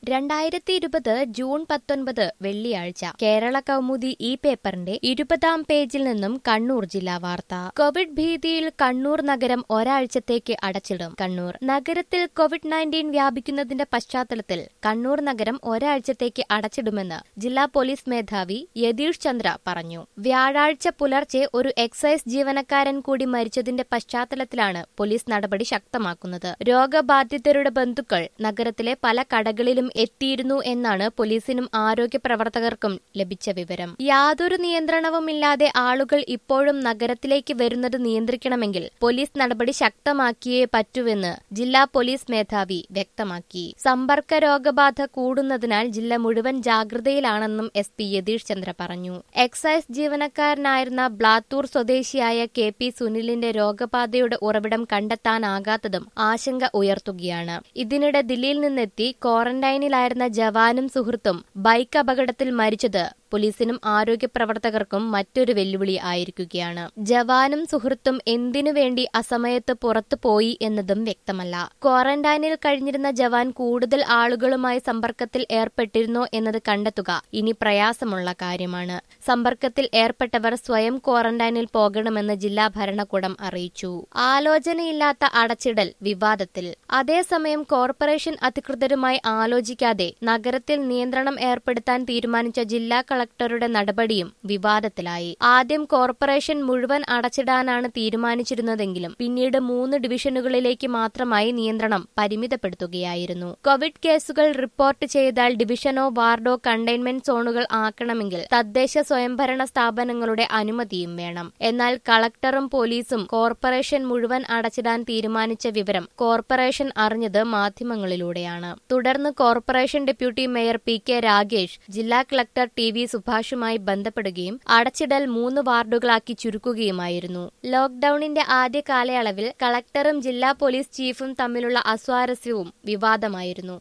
രണ്ടായിരത്തി ഇരുപത് ജൂൺ പത്തൊൻപത് വെള്ളിയാഴ്ച കേരള കൗമുദി ഈ പേപ്പറിന്റെ ഇരുപതാം പേജിൽ നിന്നും കണ്ണൂർ ജില്ലാ വാർത്ത കോവിഡ് ഭീതിയിൽ കണ്ണൂർ നഗരം ഒരാഴ്ചത്തേക്ക് അടച്ചിടും കണ്ണൂർ നഗരത്തിൽ കോവിഡ് നയൻറ്റീൻ വ്യാപിക്കുന്നതിന്റെ പശ്ചാത്തലത്തിൽ കണ്ണൂർ നഗരം ഒരാഴ്ചത്തേക്ക് അടച്ചിടുമെന്ന് ജില്ലാ പോലീസ് മേധാവി യതീഷ് ചന്ദ്ര പറഞ്ഞു വ്യാഴാഴ്ച പുലർച്ചെ ഒരു എക്സൈസ് ജീവനക്കാരൻ കൂടി മരിച്ചതിന്റെ പശ്ചാത്തലത്തിലാണ് പോലീസ് നടപടി ശക്തമാക്കുന്നത് രോഗബാധിതരുടെ ബന്ധുക്കൾ നഗരത്തിലെ പല കടകളിലും എത്തിയിരുന്നു എന്നാണ് പോലീസിനും ആരോഗ്യ പ്രവർത്തകർക്കും ലഭിച്ച വിവരം യാതൊരു നിയന്ത്രണവുമില്ലാതെ ആളുകൾ ഇപ്പോഴും നഗരത്തിലേക്ക് വരുന്നത് നിയന്ത്രിക്കണമെങ്കിൽ പോലീസ് നടപടി ശക്തമാക്കിയേ പറ്റുവെന്ന് ജില്ലാ പോലീസ് മേധാവി വ്യക്തമാക്കി സമ്പർക്ക രോഗബാധ കൂടുന്നതിനാൽ ജില്ല മുഴുവൻ ജാഗ്രതയിലാണെന്നും എസ് പി യതീഷ് ചന്ദ്ര പറഞ്ഞു എക്സൈസ് ജീവനക്കാരനായിരുന്ന ബ്ലാത്തൂർ സ്വദേശിയായ കെ പി സുനിലിന്റെ രോഗബാധയുടെ ഉറവിടം കണ്ടെത്താനാകാത്തതും ആശങ്ക ഉയർത്തുകയാണ് ഇതിനിടെ ദില്ലിയിൽ നിന്നെത്തി ക്വാറന്റൈനിലായിരുന്ന ജവാനും സുഹൃത്തും ബൈക്ക് അപകടത്തിൽ മരിച്ചത് പോലീസിനും ആരോഗ്യ പ്രവർത്തകർക്കും മറ്റൊരു വെല്ലുവിളി ആയിരിക്കുകയാണ് ജവാനും സുഹൃത്തും എന്തിനു വേണ്ടി അസമയത്ത് പുറത്തു പോയി എന്നതും വ്യക്തമല്ല ക്വാറന്റൈനിൽ കഴിഞ്ഞിരുന്ന ജവാൻ കൂടുതൽ ആളുകളുമായി സമ്പർക്കത്തിൽ ഏർപ്പെട്ടിരുന്നോ എന്നത് കണ്ടെത്തുക ഇനി പ്രയാസമുള്ള കാര്യമാണ് സമ്പർക്കത്തിൽ ഏർപ്പെട്ടവർ സ്വയം ക്വാറന്റൈനിൽ പോകണമെന്ന് ജില്ലാ ഭരണകൂടം അറിയിച്ചു ആലോചനയില്ലാത്ത അടച്ചിടൽ വിവാദത്തിൽ അതേസമയം കോർപ്പറേഷൻ അധികൃതരുമായി ആലോചിക്കാതെ നഗരത്തിൽ നിയന്ത്രണം ഏർപ്പെടുത്താൻ തീരുമാനിച്ച ജില്ലാ കളക്ടറുടെ നടപടിയും വിവാദത്തിലായി ആദ്യം കോർപ്പറേഷൻ മുഴുവൻ അടച്ചിടാനാണ് തീരുമാനിച്ചിരുന്നതെങ്കിലും പിന്നീട് മൂന്ന് ഡിവിഷനുകളിലേക്ക് മാത്രമായി നിയന്ത്രണം പരിമിതപ്പെടുത്തുകയായിരുന്നു കോവിഡ് കേസുകൾ റിപ്പോർട്ട് ചെയ്താൽ ഡിവിഷനോ വാർഡോ കണ്ടെയ്ൻമെന്റ് സോണുകൾ ആക്കണമെങ്കിൽ തദ്ദേശ സ്വയംഭരണ സ്ഥാപനങ്ങളുടെ അനുമതിയും വേണം എന്നാൽ കളക്ടറും പോലീസും കോർപ്പറേഷൻ മുഴുവൻ അടച്ചിടാൻ തീരുമാനിച്ച വിവരം കോർപ്പറേഷൻ അറിഞ്ഞത് മാധ്യമങ്ങളിലൂടെയാണ് തുടർന്ന് corporation deputy mayor P K Ragesh ജില്ലാ കളക്ടർ ടി വി സുഭാഷുമായി ബന്ധപ്പെടുകയും അടച്ചിടൽ മൂന്ന് വാർഡുകളാക്കി ചുരുക്കുകയുമായിരുന്നു ലോക്ഡൌണിന്റെ ആദ്യ കാലയളവിൽ കളക്ടറും ജില്ലാ പോലീസ് ചീഫും തമ്മിലുള്ള അസ്വാരസ്യവും വിവാദമായിരുന്നു